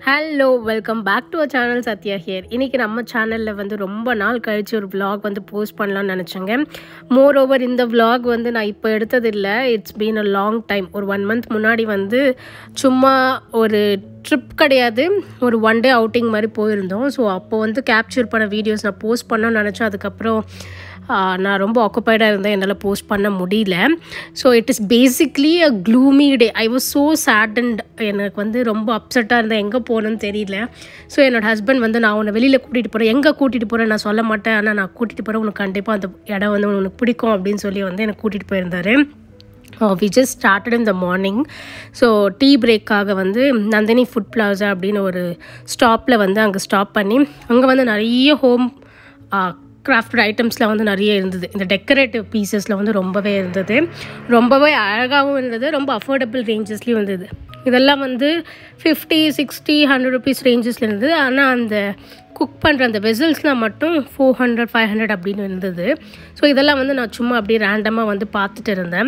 hello welcome back to a channel Sathya here இன்றைக்கி நம்ம சேனலில் வந்து ரொம்ப நாள் கழித்து ஒரு vlog வந்து போஸ்ட் பண்ணலாம்னு நினச்சேங்க மோர் ஓவர் இந்த vlog வந்து நான் இப்போ எடுத்ததில்லை it's been a long time ஒரு ஒன் மந்த் முன்னாடி வந்து சும்மா ஒரு ட்ரிப் கிடையாது ஒரு ஒன் டே அவுட்டிங் மாதிரி போயிருந்தோம் ஸோ அப்போ வந்து கேப்சர் பண்ண வீடியோஸ் நான் போஸ்ட் பண்ணணும்னு நினச்சேன் அதுக்கப்புறம் ஆஹ், நான் ரொம்ப ஆக்குப்பைடாக இருந்தேன் என்னால் போஸ்ட் பண்ண முடியல so it is basically a gloomy day I was so sad and எனக்கு வந்து ரொம்ப அப்செட்டாக இருந்தேன் எங்கே போகணுன்னு தெரியல ஸோ என்னோட ஹஸ்பண்ட் வந்து நான் உன்னை வெளியில் கூட்டிகிட்டு போகிறேன் எங்கே கூட்டிகிட்டு போகிறேன் நான் சொல்ல மாட்டேன் ஆனால் நான் கூட்டிகிட்டு போகிறேன் உனக்கு கண்டிப்பாக அந்த இடம் வந்து உனக்கு பிடிக்கும் அப்படின்னு சொல்லி வந்து எனக்கு கூட்டிகிட்டு போயிருந்தாரு we just started in the morning so tea பிரேக்காக வந்து நந்தினி ஃபுட் பிளாசா அப்படின்னு ஒரு ஸ்டாப்பில் வந்து அங்கே ஸ்டாப் பண்ணி அங்கே வந்து நிறைய ஹோம் கிராஃப்ட் ஐட்டம்ஸ்லாம் வந்து நிறைய இருந்தது இந்த டெக்கரேட்டிவ் பீசஸில் வந்து ரொம்பவே இருந்தது ரொம்பவே அழகாகவும் இருந்தது ரொம்ப அஃபோர்டபுள் ரேஞ்சஸ்லேயும் இருந்தது இதெல்லாம் வந்து ஃபிஃப்டி சிக்ஸ்டி ஹண்ட்ரட் ருபீஸ் ரேஞ்சஸில் இருந்தது ஆனால் அந்த குக் பண்ணுற அந்த வெசல்ஸ்லாம் மட்டும் ஃபோர் ஹண்ட்ரட் ஃபைவ் ஹண்ட்ரட் அப்படின்னு இருந்தது ஸோ இதெல்லாம் வந்து நான் சும்மா அப்படியே ரேண்டமாக வந்து பார்த்துட்டு இருந்தேன்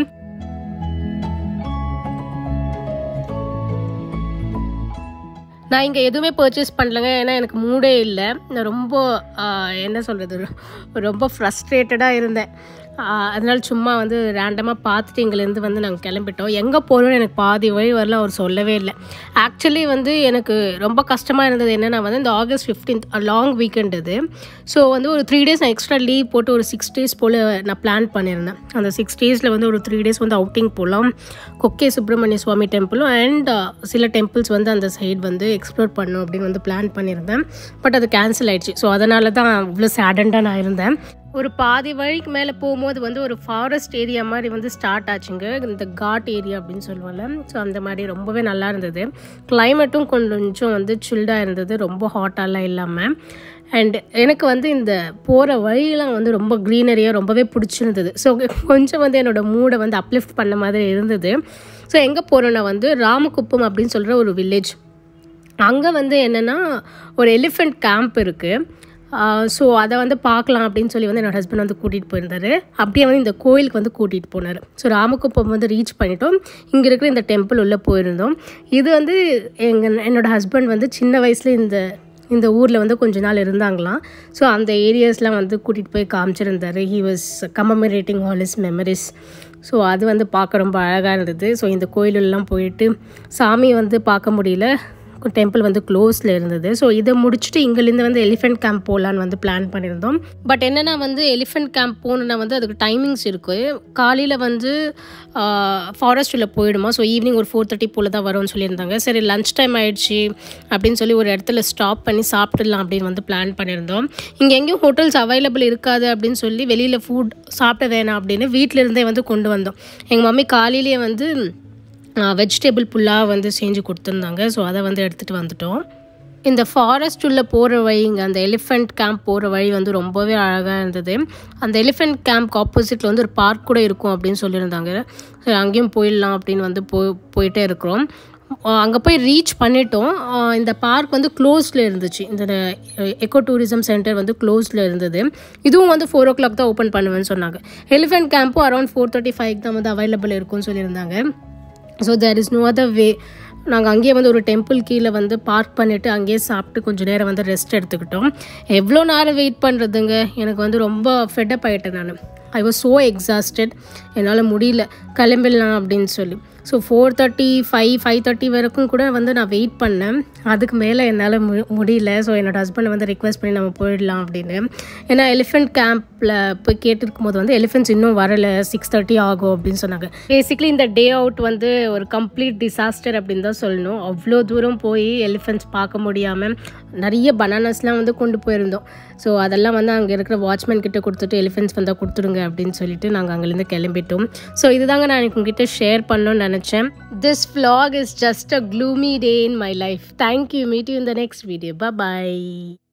நான் இங்கே எதுவுமே பர்ச்சேஸ் பண்ணலங்க ஏன்னா எனக்கு மூடே இல்லை நான் ரொம்ப ஆஹ், என்ன சொல்கிறது ரொம்ப ஃப்ரஸ்ட்ரேட்டடாக இருந்தேன் ஆஹ், அதனால சும்மா வந்து ரேண்டமாக பார்த்துட்டு இங்கேருந்து வந்து நாங்கள் கிளம்பிட்டோம் எங்கே போகிறோம்னு எனக்கு பாதி வழி வரல அவர் சொல்லவே இல்லை ஆக்சுவலி வந்து எனக்கு ரொம்ப கஷ்டமாக இருந்தது என்னென்னா வந்து இந்த ஆகஸ்ட் ஃபிஃப்டீன்த் லாங் வீக்கெண்ட் இது ஸோ வந்து ஒரு த்ரீ டேஸ் நான் எக்ஸ்ட்ரா லீவ் போட்டு ஒரு சிக்ஸ் டேஸ் போல் நான் பிளான் பண்ணியிருந்தேன் அந்த சிக்ஸ் டேஸில் வந்து ஒரு த்ரீ டேஸ் வந்து அவுட்டிங் போகலாம் கொக்கே சுப்பிரமணிய சுவாமி டெம்பிளும் அண்ட் சில டெம்பிள்ஸ் வந்து அந்த சைடு வந்து எக்ஸ்ப்ளோர் பண்ணும் அப்படின்னு வந்து பிளான் பண்ணியிருந்தேன் பட் அது கேன்சல் ஆயிடுச்சு ஸோ அதனால தான் இவ்வளோ சேடண்டாக நான் இருந்தேன் ஒரு பாதி வழிக்கு மேலே போகும்போது வந்து ஒரு ஃபாரஸ்ட் ஏரியா மாதிரி வந்து ஸ்டார்ட் ஆச்சுங்க இந்த காட் ஏரியா அப்படின்னு சொல்லுவாங்கல்ல ஸோ அந்த மாதிரி ரொம்பவே நல்லா இருந்தது கிளைமேட்டும் கொஞ்சம் வந்து சில்டாக இருந்தது ரொம்ப ஹாட்டாலாம் இல்லாமல் அண்ட் எனக்கு வந்து இந்த போகிற வழியெல்லாம் வந்து ரொம்ப க்ரீனரியாக ரொம்பவே பிடிச்சிருந்தது ஸோ கொஞ்சம் வந்து என்னோடய மூடை வந்து அப்லிஃப்ட் பண்ண மாதிரி இருந்தது ஸோ எங்கே போகிறோன்னா வந்து ராமகுப்பம் அப்படின்னு சொல்கிற ஒரு வில்லேஜ் அங்கே வந்து என்னென்னா ஒரு எலிஃபெண்ட் கேம்ப் இருக்குது ஸோ அதை வந்து பார்க்கலாம் அப்படின்னு சொல்லி வந்து என்னோட ஹஸ்பண்ட் வந்து கூட்டிகிட்டு போயிருந்தாரு அப்படியே வந்து இந்த கோயிலுக்கு வந்து கூட்டிகிட்டு போனார் ஸோ ராமகுப்பம் வந்து ரீச் பண்ணிட்டோம் இங்கே இருக்கிற இந்த டெம்பிள் உள்ளே போயிருந்தோம் இது வந்து எங்கள் என்னோட ஹஸ்பண்ட் வந்து சின்ன வயசில் இந்த இந்த ஊரில் வந்து கொஞ்ச நாள் இருந்தாங்களாம் ஸோ அந்த ஏரியாஸ்லாம் வந்து கூட்டிகிட்டு போய் காமிச்சிருந்தாரு he was commemorating all his memories so அது வந்து பார்க்க ரொம்ப அழகாக இருந்தது ஸோ இந்த கோயிலெல்லாம் போயிட்டு சாமி வந்து பார்க்க முடியல டெம்பிள் வந்து க்ளோஸில் இருந்தது ஸோ இதை முடிச்சுட்டு இங்கேருந்து வந்து எலிஃபென்ட் கேம்ப் போகலான்னு வந்து பிளான் பண்ணியிருந்தோம் பட் என்னென்னா வந்து எலிஃபென்ட் கேம்ப் போகணுன்னா வந்து அதுக்கு டைமிங்ஸ் இருக்குது காலையில் வந்து ஃபாரஸ்ட்டில் போயிடுமா ஸோ ஈவினிங் ஒரு ஃபோர் தேர்ட்டி போல் தான் வரும்னு சொல்லியிருந்தாங்க சரி லஞ்ச் டைம் ஆயிடுச்சு அப்படின்னு சொல்லி ஒரு இடத்துல ஸ்டாப் பண்ணி சாப்பிட்டுடலாம் அப்படின்னு வந்து பிளான் பண்ணியிருந்தோம் இங்கே எங்கேயும் ஹோட்டல்ஸ் அவைலபிள் இருக்காது அப்படின்னு சொல்லி வெளியில் ஃபுட் சாப்பிட வேணாம் அப்படின்னு வீட்டில இருந்தே வந்து கொண்டு வந்தோம் எங்கள் மம்மி காலையிலேயே வந்து வெஜிடபிள் புல்லாக வந்து செஞ்சு கொடுத்துருந்தாங்க ஸோ அதை வந்து எடுத்துகிட்டு வந்துட்டோம் இந்த ஃபாரஸ்ட் உள்ள போகிற வழிங்க அந்த எலிஃபெண்ட் கேம்ப் போகிற வழி வந்து ரொம்பவே அழகாக இருந்தது அந்த எலிஃபெண்ட் கேம்ப்க்கு ஆப்போசிட்டில் வந்து ஒரு பார்க் கூட இருக்கும் அப்படின்னு சொல்லியிருந்தாங்க ஸோ அங்கேயும் போயிடலாம் அப்படின்னு வந்து போ போயிட்டே இருக்கிறோம் அங்கே போய் ரீச் பண்ணிட்டோம் ஆஹ் இந்த பார்க் வந்து க்ளோஸில் இருந்துச்சு இந்த எக்கோ டூரிசம் சென்டர் வந்து க்ளோஸில் இருந்தது இதுவும் வந்து ஃபோர் ஓ கிளாக் தான் ஓப்பன் பண்ணுவேன்னு சொன்னாங்க எலிஃபெண்ட் கேம்ப்பும் அரௌண்ட் ஃபோர் தேர்ட்டி ஃபைவ் தான் வந்து அவைலபிள் இருக்கும்னு சொல்லியிருந்தாங்க so there is no other way நாங்கள் அங்கேயே வந்து ஒரு டெம்பிள் கீழே வந்து பார்க் பண்ணிவிட்டு அங்கேயே சாப்பிட்டு கொஞ்சம் நேரம் வந்து ரெஸ்ட் எடுத்துக்கிட்டோம் எவ்வளோ நேரம் வெயிட் பண்ணுறதுங்க எனக்கு வந்து ரொம்ப ஃபெட்டப் ஆகிட்டேன் நான் ஐ வாஸ் ஸோ எக்ஸாஸ்டட் என்னால் முடியல கிளம்பிடலாம் அப்படின்னு சொல்லி so four thirty five five thirty வரைக்கும் கூட வந்து நான் வெயிட் பண்ணேன் அதுக்கு மேலே என்னால் மு முடியல ஸோ என்னோட ஹஸ்பண்டை வந்து ரிக்வெஸ்ட் பண்ணி நம்ம போயிடலாம் அப்படின்னு ஏன்னா எலிஃபெண்ட் கேம்பில் போய் கேட்டிருக்கும் போது வந்து எலிஃபென்ட்ஸ் இன்னும் வரலை சிக்ஸ் தேர்ட்டி ஆகும் அப்படின்னு சொன்னாங்க பேசிக்லி இந்த டே அவுட் வந்து ஒரு கம்ப்ளீட் டிசாஸ்டர் அப்படின்னு தான் சொல்லணும் அவ்வளோ தூரம் போய் எலிஃபென்ட்ஸ் பார்க்க முடியாமல் நிறைய பனானாஸ்லாம் வந்து கொண்டு போயிருந்தோம் ஸோ அதெல்லாம் வந்து அங்கே இருக்கிற வாட்ச்மேன் கிட்ட கொடுத்துட்டு எலிஃபென்ட்ஸ் வந்தால் கொடுத்துடுங்க அப்படின்னு சொல்லிட்டு நாங்கள் அங்கேருந்து கிளம்பிட்டோம் ஸோ இதுதாங்க நான் உங்ககிட்ட ஷேர் பண்ணணும்னு நினச்சேன் this vlog is just a gloomy day in my life thank you meet you in the next video bye bye